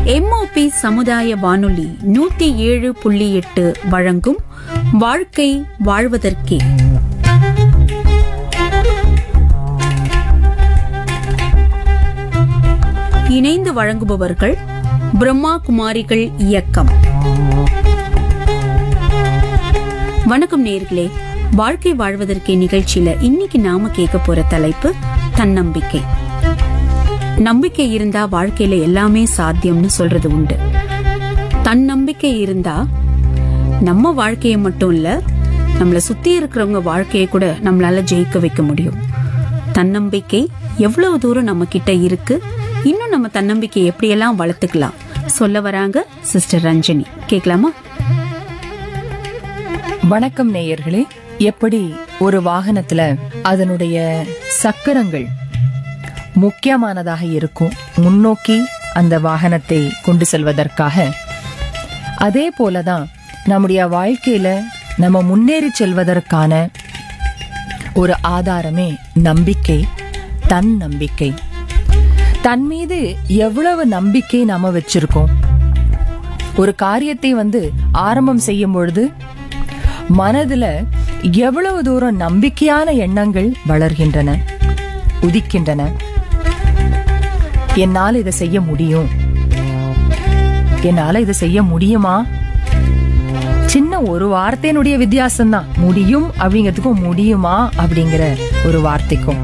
MOP சமுதாய வானொலி நூத்தி ஏழு புள்ளி எட்டு வழங்கும் வாழ்க்கை வாழ்வதற்கே இணைந்து வழங்குபவர்கள் பிரம்மா குமாரிகள் இயக்கம் வணக்கம் நேர்களே வாழ்க்கை வாழ்வதற்கே நிகழ்ச்சியில இன்னைக்கு நாம கேட்க போற தலைப்பு தன்னம்பிக்கை நம்பிக்கை இருந்தா வாழ்க்கையில எல்லாமே சாத்தியம்னு சொல்றது உண்டு தன்னம்பிக்கை இருந்தா நம்ம வாழ்க்கையை மட்டும் இல்ல நம்மள சுத்தி இருக்கிறவங்க வாழ்க்கையை கூட நம்மளால ஜெயிக்க வைக்க முடியும் தன்னம்பிக்கை எவ்வளவு தூரம் நம்ம கிட்ட இருக்கு இன்னும் நம்ம தன்னம்பிக்கை எப்படியெல்லாம் வளர்த்துக்கலாம் சொல்ல வராங்க சிஸ்டர் ரஞ்சனி கேட்கலாமா வணக்கம் நேயர்களே எப்படி ஒரு வாகனத்துல அதனுடைய சக்கரங்கள் முக்கியமானதாக இருக்கும் முன்னோக்கி அந்த வாகனத்தை கொண்டு செல்வதற்காக அதே போலதான் நம்முடைய வாழ்க்கையில நம்ம முன்னேறி செல்வதற்கான ஒரு ஆதாரமே நம்பிக்கை தன் நம்பிக்கை தன் மீது எவ்வளவு நம்பிக்கை நாம வச்சிருக்கோம் ஒரு காரியத்தை வந்து ஆரம்பம் செய்யும் பொழுது மனதுல எவ்வளவு தூரம் நம்பிக்கையான எண்ணங்கள் வளர்கின்றன உதிக்கின்றன என்னால் இதை செய்ய முடியும் என்னால இதை செய்ய முடியுமா சின்ன ஒரு வார்த்தையினுடைய வித்தியாசம் தான் முடியும் அப்படிங்கிறதுக்கும் முடியுமா அப்படிங்கிற ஒரு வார்த்தைக்கும்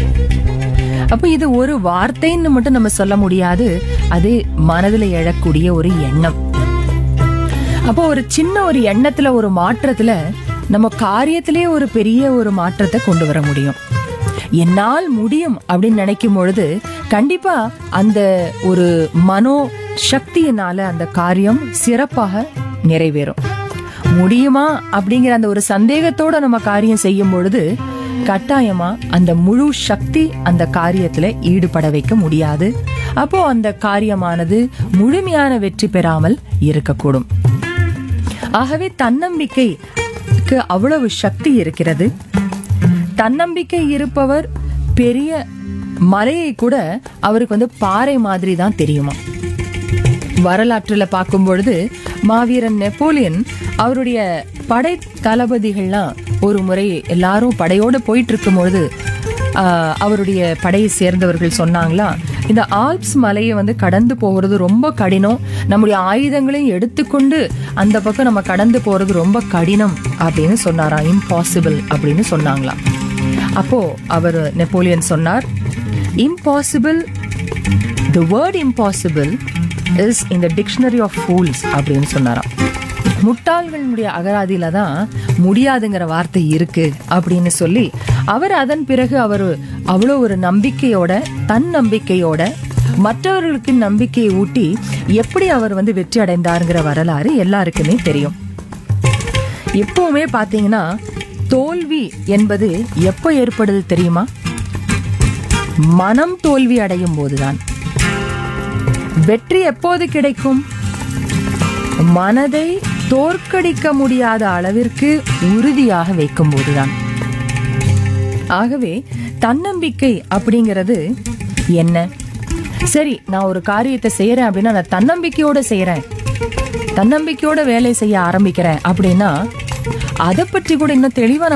அப்ப இது ஒரு வார்த்தைன்னு மட்டும் நம்ம சொல்ல முடியாது அது மனதுல எழக்கூடிய ஒரு எண்ணம் அப்போ ஒரு சின்ன ஒரு எண்ணத்துல ஒரு மாற்றத்துல நம்ம காரியத்திலே ஒரு பெரிய ஒரு மாற்றத்தை கொண்டு வர முடியும் என்னால் முடியும் அப்படின்னு நினைக்கும் பொழுது கண்டிப்பா அந்த ஒரு மனோ சக்தியினால அந்த காரியம் சிறப்பாக நிறைவேறும் முடியுமா அப்படிங்கிற அந்த ஒரு சந்தேகத்தோட நம்ம காரியம் செய்யும் பொழுது கட்டாயமா அந்த முழு சக்தி அந்த காரியத்துல ஈடுபட வைக்க முடியாது அப்போ அந்த காரியமானது முழுமையான வெற்றி பெறாமல் இருக்கக்கூடும் ஆகவே தன்னம்பிக்கைக்கு அவ்வளவு சக்தி இருக்கிறது தன்னம்பிக்கை இருப்பவர் பெரிய மலையை கூட அவருக்கு வந்து பாறை மாதிரி தான் தெரியுமா வரலாற்றுல பார்க்கும் பொழுது மாவீரன் நெப்போலியன் அவருடைய படை தளபதிகள்லாம் ஒரு முறை எல்லாரும் படையோட போயிட்டு இருக்கும் பொழுது ஆஹ், அவருடைய படையை சேர்ந்தவர்கள் சொன்னாங்களா இந்த ஆல்ப்ஸ் மலையை வந்து கடந்து போகிறது ரொம்ப கடினம் நம்முடைய ஆயுதங்களையும் எடுத்துக்கொண்டு அந்த பக்கம் நம்ம கடந்து போறது ரொம்ப கடினம் அப்படின்னு சொன்னாராம் இம்பாசிபிள் அப்படின்னு சொன்னாங்களாம் அப்போ அவர் நெப்போலியன் சொன்னார் impossible the word impossible is in the dictionary of fools அப்படின்னு சொன்னாராம் முட்டாள்களுடைய அகராதியில தான் முடியாதுங்கிற வார்த்தை இருக்கு அப்படின்னு சொல்லி அவர் அதன் பிறகு அவர் அவ்வளோ ஒரு நம்பிக்கையோட தன் நம்பிக்கையோட மற்றவர்களுக்கு நம்பிக்கையை ஊட்டி எப்படி அவர் வந்து வெற்றி அடைந்தாருங்கிற வரலாறு எல்லாருக்குமே தெரியும் எப்பவுமே பாத்தீங்கன்னா தோல்வி என்பது எப்போ ஏற்படுது தெரியுமா மனம் தோல்வி அடையும் போதுதான் வெற்றி எப்போது கிடைக்கும் மனதை தோற்கடிக்க முடியாத அளவிற்கு உறுதியாக வைக்கும் போதுதான் ஆகவே தன்னம்பிக்கை அப்படிங்கிறது என்ன சரி நான் ஒரு காரியத்தை செய்யறேன் அப்படின்னா நான் தன்னம்பிக்கையோட செய்யறேன் தன்னம்பிக்கையோட வேலை செய்ய ஆரம்பிக்கிறேன் அப்படின்னா அதை பற்றி கூட இன்னும் தெளிவா